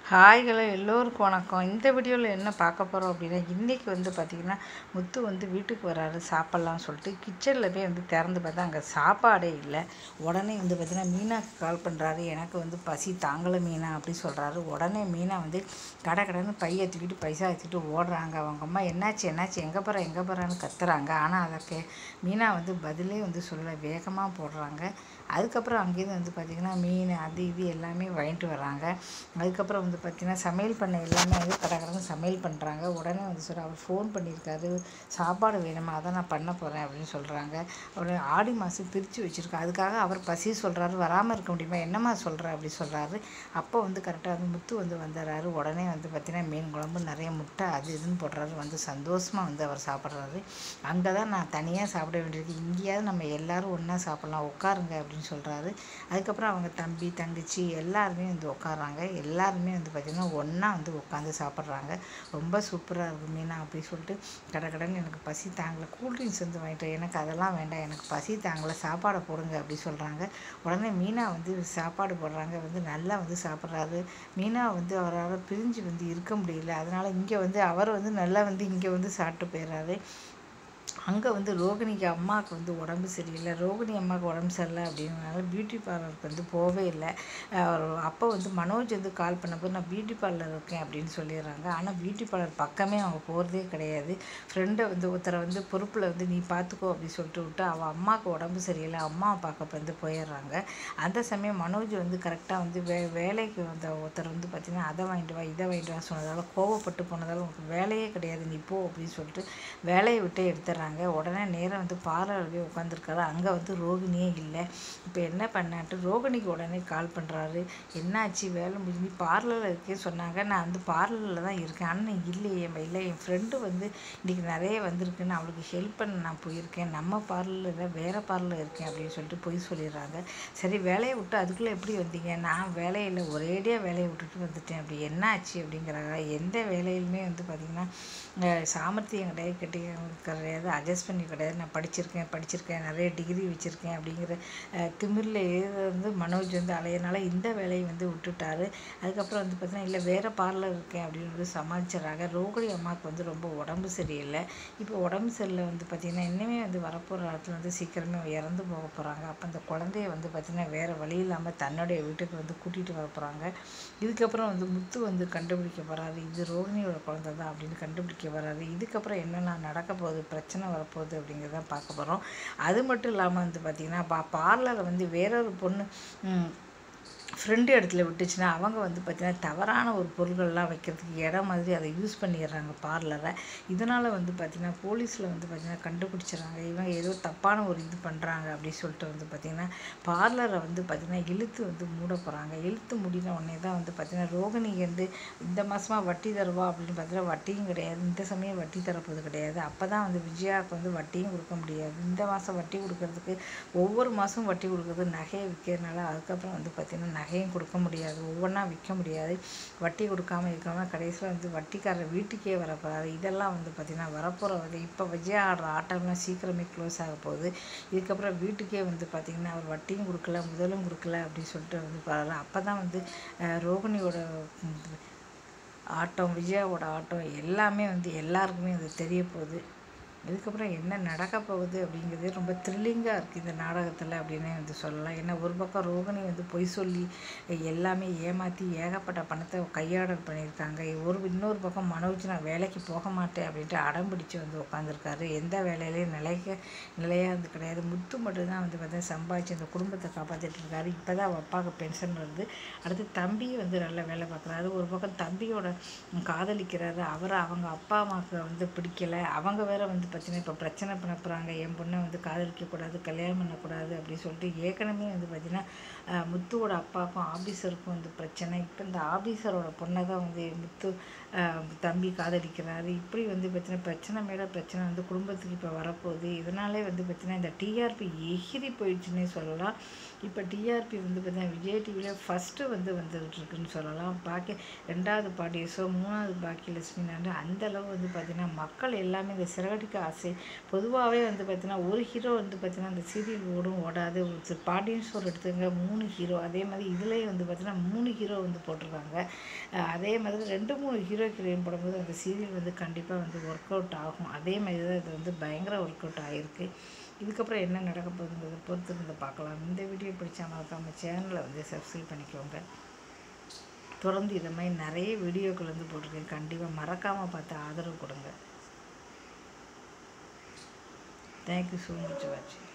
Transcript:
ஹாய்களோ எல்லோருக்கும் வணக்கம் இந்த வீடியோவில் என்ன பார்க்க போகிறோம் அப்படின்னா இன்றைக்கி வந்து பார்த்திங்கன்னா முத்து வந்து வீட்டுக்கு வராரு சாப்பிட்லாம்னு சொல்லிட்டு கிச்சனில் போய் வந்து திறந்து பார்த்தா அங்கே சாப்பாடே இல்லை உடனே வந்து பார்த்திங்கன்னா மீனாக்கு கால் பண்ணுறாரு எனக்கு வந்து பசி தாங்கலை மீனா அப்படி சொல்கிறாரு உடனே மீனா வந்து கடை கடைன்னு பையை தூக்கிட்டு பைசா வச்சுட்டு ஓடுறாங்க அவங்க அம்மா என்னாச்சு என்னாச்சு எங்கே போகிற எங்கே போகிறான்னு கத்துறாங்க ஆனால் அதற்கு மீனா வந்து பதிலே வந்து சொல்ல வேகமாக போடுறாங்க அதுக்கப்புறம் அங்கேருந்து வந்து பார்த்திங்கன்னா மீன் அது இது எல்லாமே வாங்கிட்டு வராங்க அதுக்கப்புறம் வந்து பார்த்திங்கன்னா சமையல் பண்ண எல்லாமே வந்து கடற்கடன்னு சமையல் பண்ணுறாங்க உடனே வந்து சொல்ற அவர் ஃபோன் பண்ணியிருக்காரு சாப்பாடு வேணுமா அதான் நான் பண்ண போகிறேன் அப்படின்னு சொல்கிறாங்க அவர் ஆடி மாதம் பிரித்து வச்சுருக்கா அதுக்காக அவர் பசி சொல்கிறாரு வராமல் இருக்க முடியுமா என்னம்மா சொல்கிற அப்படி சொல்கிறாரு அப்போ வந்து கரெக்டாக வந்து முத்து வந்து வந்துடுறாரு உடனே வந்து பார்த்திங்கன்னா மீன் குழம்பு நிறைய முட்டை அது இதுன்னு போடுறாரு வந்து சந்தோஷமாக வந்து அவர் சாப்பிட்றாரு அங்கே தான் நான் தனியாக சாப்பிட வேண்டியிருக்கு இங்கேயாவது நம்ம எல்லாரும் ஒன்றா சாப்பிட்லாம் உட்காருங்க அப்படின்னு சொல்கிறாரு அதுக்கப்புறம் அவங்க தம்பி தங்கச்சி எல்லாருமே வந்து உட்காராங்க எல்லாருமே வந்து பார்த்திங்கன்னா ஒன்றா வந்து உட்காந்து சாப்பிட்றாங்க ரொம்ப சூப்பராக இருக்கும் மீனா அப்படி சொல்லிட்டு கடை கடைன்னு எனக்கு பசி தாங்கலை கூல்ட்ரிங்க்ஸ் வந்து வாங்கிட்டு எனக்கு அதெல்லாம் வேண்டாம் எனக்கு பசி தாங்கலை சாப்பாடை போடுங்க அப்படி சொல்கிறாங்க உடனே மீனா வந்து சாப்பாடு போடுறாங்க வந்து நல்லா வந்து சாப்பிட்றாரு மீனா வந்து அவரால் பிரிஞ்சு வந்து இருக்க முடியல அதனால் இங்கே வந்து அவர் வந்து நல்லா வந்து இங்கே வந்து சாப்பிட்டு போயிடுறாரு அங்கே வந்து ரோகிணிக்கு அம்மாவுக்கு வந்து உடம்பு சரியில்லை ரோகிணி அம்மாவுக்கு உடம்பு சரியில்லை அப்படின்றனால பியூட்டி பார்லருக்கு வந்து போவே இல்லை அவர் அப்போ வந்து மனோஜ் வந்து கால் பண்ணப்போ நான் பியூட்டி பார்லர் இருக்கேன் அப்படின்னு சொல்லிடுறாங்க ஆனால் பியூட்டி பார்லர் பக்கமே அவங்க போகிறதே கிடையாது ஃப்ரெண்டை வந்து ஒருத்தரை வந்து பொறுப்பில் வந்து நீ பார்த்துக்கோ அப்படின்னு சொல்லிட்டு விட்டு அவள் அம்மாவுக்கு உடம்பு சரியில்லை அம்மாவை பார்க்க வந்து போயிடுறாங்க அந்த சமயம் மனோஜ் வந்து கரெக்டாக வந்து வே வேலைக்கு வந்த ஒருத்தர் வந்து பார்த்திங்கன்னா அதை வாங்கிட்டு வா இதை வாங்கிட்டு வா சொன்னதால் கோவப்பட்டு போனதால் உனக்கு வேலையே கிடையாது நீ போ அப்படின்னு சொல்லிட்டு வேலையை விட்டு எடுத்துடுறாங்க உடனே நேராக வந்து பார்லர் போய் உட்காந்துருக்காரு அங்கே வந்து ரோகிணியே இல்லை இப்போ என்ன பண்ணான்ட்டு ரோகிணிக்கு உடனே கால் பண்ணுறாரு என்னாச்சு வேலை முடிஞ்சு பார்லரில் இருக்கே சொன்னாங்க நான் வந்து பார்லரில் தான் இருக்கேன் ஆனால் நீ இல்லையே இல்லை என் ஃப்ரெண்டு வந்து இன்றைக்கி நிறைய வந்திருக்குன்னு அவளுக்கு ஹெல்ப் பண்ண நான் போயிருக்கேன் நம்ம பார்லரில் வேறு பார்லர் இருக்கேன் அப்படின்னு சொல்லிட்டு போய் சொல்லிடுறாங்க சரி வேலையை விட்டு அதுக்குள்ளே எப்படி வந்தீங்க நான் வேலையில் ஒரேடியாக வேலையை விட்டுட்டு வந்துட்டேன் அப்படி என்ன ஆச்சு அப்படிங்கிறாங்க எந்த வேலையிலுமே வந்து பார்த்திங்கன்னா சாமர்த்தியம் கிடையாது கட்டி கிடையாது அட்ஜஸ்ட் பண்ணி கிடையாது நான் படிச்சிருக்கேன் படிச்சிருக்கேன் நிறைய டிகிரி வச்சுருக்கேன் அப்படிங்கிற திமிரில் வந்து மனோஜ் வந்து அலையனால இந்த வேலையை வந்து விட்டுட்டாரு அதுக்கப்புறம் வந்து பார்த்தீங்கன்னா இல்லை வேறு பார்லர் இருக்கேன் அப்படின்னு வந்து சமாளிச்சிடறாங்க ரோகிணி அம்மாவுக்கு வந்து ரொம்ப உடம்பு சரியில்லை இப்போ உடம்பு சரியில்லை வந்து பார்த்திங்கன்னா இன்னுமே வந்து வரப்போகிற இடத்துல வந்து சீக்கிரமே இறந்து போக போகிறாங்க அப்போ அந்த குழந்தைய வந்து பார்த்திங்கன்னா வேறு வழி இல்லாமல் தன்னுடைய வீட்டுக்கு வந்து கூட்டிகிட்டு வர போகிறாங்க இதுக்கப்புறம் வந்து முத்து வந்து கண்டுபிடிக்க போகிறாரு இது ரோகிணியோட குழந்தை தான் அப்படின்னு கண்டுபிடிக்க வராரு இதுக்கப்புறம் என்னென்ன நடக்க போகுது பிரச்சனை வரப்போகுது அப்படிங்கிறத பார்க்க போகிறோம் அது மட்டும் இல்லாமல் வந்து பார்த்திங்கன்னா பா பார்லரை வந்து வேறொரு பொண்ணு ஃப்ரெண்டு இடத்துல விட்டுச்சுன்னா அவங்க வந்து பார்த்திங்கன்னா தவறான ஒரு பொருள்கள்லாம் வைக்கிறதுக்கு இடம் மாதிரி அதை யூஸ் பண்ணிடுறாங்க பார்லரை இதனால் வந்து பார்த்திங்கன்னா போலீஸில் வந்து பார்த்திங்கன்னா கண்டுபிடிச்சிடுறாங்க இவங்க ஏதோ தப்பான ஒரு இது பண்ணுறாங்க அப்படின்னு சொல்லிட்டு வந்து பார்த்திங்கன்னா பார்லரை வந்து பார்த்திங்கன்னா இழுத்து வந்து மூட போகிறாங்க இழுத்து மூடின உடனே தான் வந்து பார்த்திங்கன்னா ரோகிணி வந்து இந்த மாதமாக வட்டி தருவா அப்படின்னு பார்த்தீங்கன்னா வட்டியும் கிடையாது இந்த சமயம் வட்டி தரப்போது கிடையாது அப்போ தான் வந்து விஜயாவுக்கு வந்து வட்டியும் கொடுக்க முடியாது இந்த மாதம் வட்டி கொடுக்கறதுக்கு ஒவ்வொரு மாதமும் வட்டி கொடுக்குறது நகையை விற்கிறதுனால அதுக்கப்புறம் வந்து பார்த்திங்கன்னா நகையும் கொடுக்க முடியாது ஒவ்வொன்றா விற்க முடியாது வட்டி கொடுக்காம இருக்காம கடைசியில் வந்து வட்டிக்காரர் வீட்டுக்கே வரப்போறாரு இதெல்லாம் வந்து பார்த்திங்கன்னா வரப்போகிற வந்து இப்போ விஜய் ஆடுற ஆட்டம்லாம் சீக்கிரமே க்ளோஸ் ஆக போகுது இதுக்கப்புறம் வீட்டுக்கே வந்து பார்த்திங்கன்னா அவர் வட்டியும் கொடுக்கல முதலும் கொடுக்கல அப்படின்னு சொல்லிட்டு வந்து பாரு அப்போ தான் வந்து ரோகிணியோட ஆட்டம் விஜயாவோட ஆட்டம் எல்லாமே வந்து எல்லாருக்குமே அது தெரிய போகுது இதுக்கப்புறம் என்ன நடக்க போகுது அப்படிங்கிறது ரொம்ப த்ரில்லிங்காக இருக்குது இந்த நாடகத்தில் அப்படின்னே வந்து சொல்லலாம் ஏன்னா ஒரு பக்கம் ரோகிணி வந்து பொய் சொல்லி எல்லாமே ஏமாற்றி ஏகப்பட்ட பணத்தை கையாடல் பண்ணியிருக்காங்க ஒரு இன்னொரு பக்கம் மனோஜ் நான் வேலைக்கு போக மாட்டேன் அப்படின்ட்டு அடம் பிடிச்சி வந்து உட்காந்துருக்காரு எந்த வேலையிலையும் நிலைக்க நிலையாக இருந்து கிடையாது முத்து மட்டும்தான் வந்து பார்த்தா சம்பாதிச்சு அந்த குடும்பத்தை காப்பாற்றிட்டு இருக்காரு இப்போ தான் அவள் அப்பாவுக்கு பென்ஷன் வருது அடுத்து தம்பி வந்து நல்ல வேலை பார்க்குறாரு ஒரு பக்கம் தம்பியோட காதலிக்கிறாரு அவரை அவங்க அப்பா அம்மாவுக்கு வந்து பிடிக்கலை அவங்க வேற வந்து பார்த்தீங்கன்னா இப்போ பிரச்சனை பண்ண போகிறாங்க என் பொண்ணை வந்து காதலிக்கக்கூடாது கல்யாணம் பண்ணக்கூடாது அப்படின்னு சொல்லிட்டு ஏற்கனவே வந்து பார்த்திங்கன்னா முத்துவோட அப்பாவுக்கும் ஆஃபீஸருக்கும் வந்து பிரச்சனை இப்போ இந்த ஆஃபீஸரோட பொண்ணை தான் வந்து முத்து தம்பி காதலிக்கிறாரு இப்படி வந்து பார்த்தீங்கன்னா பிரச்சனை மேலே பிரச்சனை வந்து குடும்பத்துக்கு இப்போ வரப்போகுது இதனாலே வந்து பார்த்திங்கன்னா இந்த டிஆர்பி எகிரி போயிடுச்சுன்னே சொல்லலாம் இப்போ டிஆர்பி வந்து பார்த்தீங்கன்னா விஜய் டிவியில் ஃபஸ்ட்டு வந்து வந்துகிட்டு இருக்குன்னு சொல்லலாம் பாக்கி ரெண்டாவது பாட்டியஸோ மூணாவது பாக்கியலட்சுமி நாடு அந்த அளவு வந்து பார்த்திங்கன்னா மக்கள் எல்லாமே இந்த சிறகடிக்க ஆசை பொதுவாகவே வந்து பார்த்தீங்கன்னா ஒரு ஹீரோ வந்து பார்த்தீங்கன்னா அந்த சீரியல் ஓடும் ஓடாது ஒரு பாண்டியன் ஸ்டோர் எடுத்துங்க மூணு ஹீரோ அதே மாதிரி இதுலேயும் வந்து பார்த்தீங்கன்னா மூணு ஹீரோ வந்து போட்டிருக்காங்க அஹ் அதே மாதிரி ரெண்டு மூணு ஹீரோ ஹீரோயின் போடும்போது அந்த சீரியல் வந்து கண்டிப்பாக வந்து ஒர்க் அவுட் ஆகும் அதே மாதிரி தான் இது வந்து பயங்கர ஒர்க் அவுட் ஆகிருக்கு இதுக்கப்புறம் என்ன நடக்க போகுதுங்கிறத பொறுத்து இருந்து பார்க்கலாம் இந்த வீடியோ பிடிச்சா மறக்காம சேனலை வந்து சப்ஸ்கிரைப் பண்ணிக்கோங்க தொடர்ந்து இதை மாதிரி நிறைய வீடியோக்கள் வந்து போட்டிருக்கேன் கண்டிப்பாக மறக்காமல் பார்த்து ஆதரவு கொடுங்க தேங்க்யூ ஸோ மச் வாட்சிங்